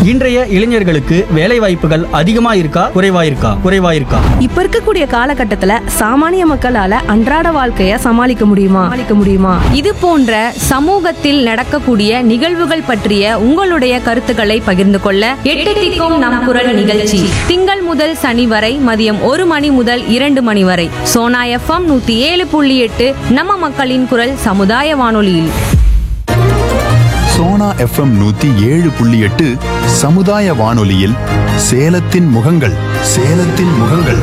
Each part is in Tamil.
இன்றைய இளைஞர்களுக்கு வேலை வாய்ப்புகள் அதிகமா இருக்கா குறைவா இருக்கா குறைவா இருக்கா இப்ப இருக்கக்கூடிய காலகட்டத்துல சாமானிய மக்களால அன்றாட வாழ்க்கைய சமாளிக்க முடியுமா சமாளிக்க முடியுமா இது போன்ற சமூகத்தில் நடக்கக்கூடிய நிகழ்வுகள் பற்றிய உங்களுடைய கருத்துக்களை பகிர்ந்து கொள்ள எட்டு திக்கும் நம் குரல் நிகழ்ச்சி திங்கள் முதல் சனி வரை மதியம் ஒரு மணி முதல் இரண்டு மணி வரை சோனா எஃப்எம் நூத்தி ஏழு புள்ளி எட்டு நம்ம மக்களின் குரல் சமுதாய வானொலியில் சோனா எஃப்எம் நூத்தி ஏழு புள்ளி எட்டு சமுதாய வானொலியில் சேலத்தின் முகங்கள் சேலத்தின் முகங்கள்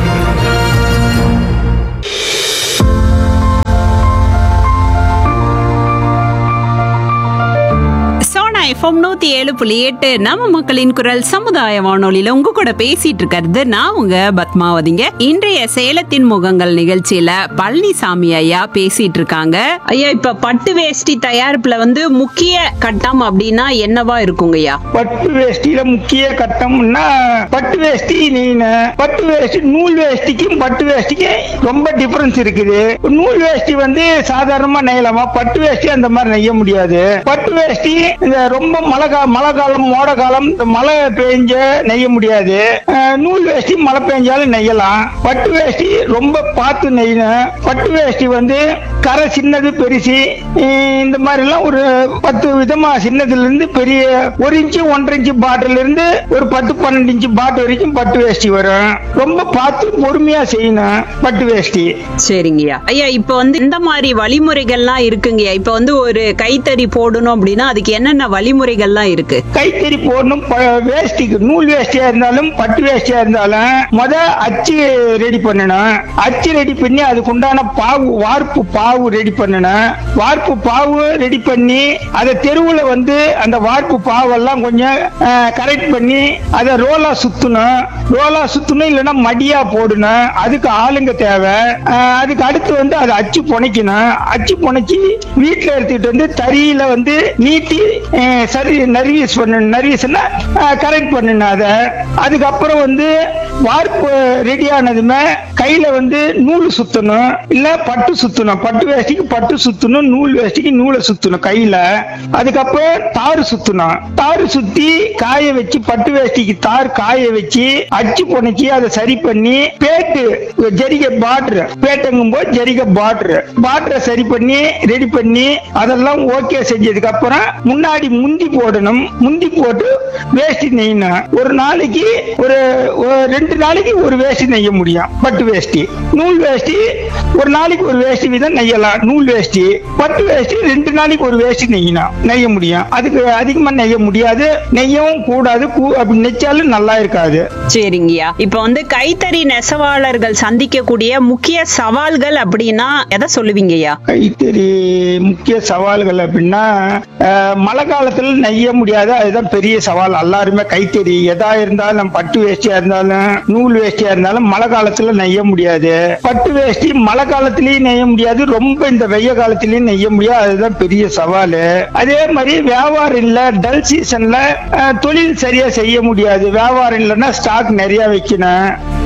சோனா எஃப்எம் நூத்தி ஏழு புள்ளி எட்டு நம்ம மக்களின் குரல் சமுதாய வானொலியில உங்க கூட பேசிட்டு இருக்கிறது நான் உங்க பத்மாவதிங்க இன்றைய சேலத்தின் முகங்கள் நிகழ்ச்சியில பழனிசாமி ஐயா பேசிட்டு இருக்காங்க ஐயா இப்ப பட்டு வேஷ்டி தயாரிப்புல வந்து முக்கிய கட்டம் அப்படின்னா என்னவா இருக்குங்க ஐயா பட்டு வேஷ்டியில முக்கிய கட்டம்னா பட்டு வேஷ்டி நீன பட்டு வேஷ்டி நூல் வேஷ்டிக்கும் பட்டு வேஷ்டிக்கும் ரொம்ப டிஃபரன்ஸ் இருக்குது நூல் வேஷ்டி வந்து சாதாரணமா நெய்யலாமா பட்டு வேஷ்டி அந்த மாதிரி நெய்ய முடியாது பட்டு வேஷ்டி இந்த ரொம்ப மழை கா மழை காலம் மோட காலம் இந்த மழை பெஞ்ச நெய்ய முடியாது அஹ், நூல் வேஷ்டி மழை பெஞ்சாலும் நெய்யலாம் பட்டு வேஷ்டி ரொம்ப பார்த்து நெய்யணும் பட்டு வேஷ்டி வந்து கரை சின்னது பெருசு அஹ், இந்த மாதிரி எல்லாம் ஒரு பத்து விதமா சின்னதுல இருந்து பெரிய ஒரு இன்ச்சு ஒன்றரை இன்ச்சு பாட்டில் இருந்து ஒரு பத்து பன்னெண்டு இன்ச்சு பாட்டு வரைக்கும் பட்டு வேஷ்டி வரும் ரொம்ப பார்த்து பொறுமையா செய்யணும் பட்டு வேஷ்டி சரிங்கய்யா ஐயா இப்ப வந்து இந்த மாதிரி வழிமுறைகள்லாம் இருக்குங்கய்யா இப்ப வந்து ஒரு கைத்தறி போடணும் அப்படின்னா அதுக்கு என்னென்ன வழிமுறைகள்லாம் இருக்கு கைத்தறி போடணும் ப- வேஷ்டிக்கு நூல் வேஷ்டியா இருந்தாலும் பட்டு வேஷ்டியா இருந்தாலும் முத அச்சு ரெடி பண்ணணும் அச்சு ரெடி பண்ணி அதுக்கு உண்டான பாவு வார்ப்பு பாவு ரெடி பண்ணணும் வார்ப்பு பாவு ரெடி பண்ணி அதை தெருவுல வந்து அந்த வார்ப்பு பாவெல்லாம் கொஞ்சம் கரெக்ட் பண்ணி அதை ரோலா சுத்தணும் ரோலா சுத்தணும் இல்லைன்னா மடியா போடணும் அதுக்கு ஆளுங்க தேவை அஹ், அதுக்கு அடுத்து வந்து அதை அச்சு புனைக்கணும் அச்சு புனைச்சி வீட்டுல எடுத்துக்கிட்டு வந்து தறியில வந்து நீட்டி அஹ், சரி நர்வீஸ் பண்ணணும் நர்வீஸ்னா கரெக்ட் பண்ணணும் அதை அதுக்கப்புறம் வந்து வார்ப்பு ரெடி ஆனதுமே கையில வந்து நூல் சுத்தணும் இல்ல பட்டு சுத்தணும் பட்டு வேஷ்டிக்கு பட்டு சுத்தணும் நூல் வேஷ்டிக்கு நூலை சுத்தணும் கையில அதுக்கப்புறம் தாறு சுத்தணும் தாறு சுத்தி காய வச்சு பட்டு வேஷ்டிக்கு தார் காய வச்சு அச்சு புனைச்சி அதை சரி பண்ணி பேட்டு ஜரிகை பார்டர் பேட்டுங்கும் போது ஜரிகை பார்டர் பார்டரை சரி பண்ணி ரெடி பண்ணி அதெல்லாம் ஓகே செஞ்சதுக்கு அப்புறம் முன்னாடி முந்தி போடணும் முந்தி போட்டு வேஷ்டி நெய்யணும் ஒரு நாளைக்கு ஒரு ஒரு ரெண்டு நாளைக்கு ஒரு வேஷ்டி நெய்ய முடியும் பட்டு வேஷ்டி நூல் வேஷ்டி ஒரு நாளைக்கு ஒரு வேஷ்டி வீதம் நெய்யலாம் நூல் வேஷ்டி பட்டு வேஷ்டி ரெண்டு நாளைக்கு ஒரு வேஷ்டி நெய்யணும் நெய்ய முடியும் அதுக்கு அதிகமா நெய்ய முடியாது நெய்யவும் கூடாது கூ- அப்படி நெச்சாலும் நல்லா இருக்காது சரிங்கய்யா இப்ப வந்து கைத்தறி நெசவாளர்கள் சந்திக்கக்கூடிய முக்கிய சவால்கள் அப்படின்னா எதை சொல்லுவீங்கய்யா கைத்தறி முக்கிய சவால்கள் அப்படின்னா அஹ், மழை காலத்துல நெய்ய முடியாது அதுதான் பெரிய சவால் எல்லாருமே கைத்தறி எதா இருந்தாலும் பட்டு வேஷ்டியா இருந்தாலும் நூல் வேஷ்டியா இருந்தாலும் மழை காலத்துல நெய்ய முடியாது பட்டு வேஷ்டி மழை காலத்திலயும் நெய்ய முடியாது ரொம்ப இந்த வெய்ய காலத்திலயும் நெய்ய முடியாது அதுதான் பெரிய சவால் அதே மாதிரி வியாபாரம் இல்ல டல் சீசன்ல அஹ், தொழில் சரியா செய்ய முடியாது வியாபாரம் இல்லைன்னா ஸ்டாக் நிறைய வைக்கணும்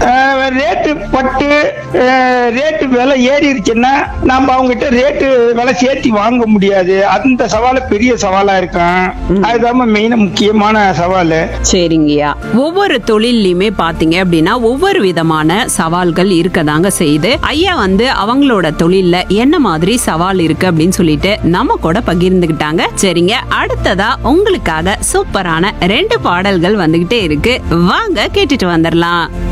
ரேட்டு பட்டு ரேட்டு விலை ஏறிடுச்சுன்னா நம்ம அவங்ககிட்ட ரேட்டு விலை சேர்த்தி வாங்க முடியாது அந்த சவால பெரிய சவாலா இருக்கும் அதுதான் மெயினா முக்கியமான சவால் சரிங்கய்யா ஒவ்வொரு தொழில்லையுமே பாத்தீங்க அப்படின்னா ஒவ்வொரு விதமான சவால்கள் இருக்கதாங்க செய்யுது ஐயா வந்து அவங்களோட தொழில்ல என்ன மாதிரி சவால் இருக்கு அப்படின்னு சொல்லிட்டு நம்ம கூட பகிர்ந்துகிட்டாங்க சரிங்க அடுத்ததா உங்களுக்காக சூப்பரான ரெண்டு பாடல்கள் வந்துகிட்டே இருக்கு வாங்க கேட்டுட்டு வந்துடலாம்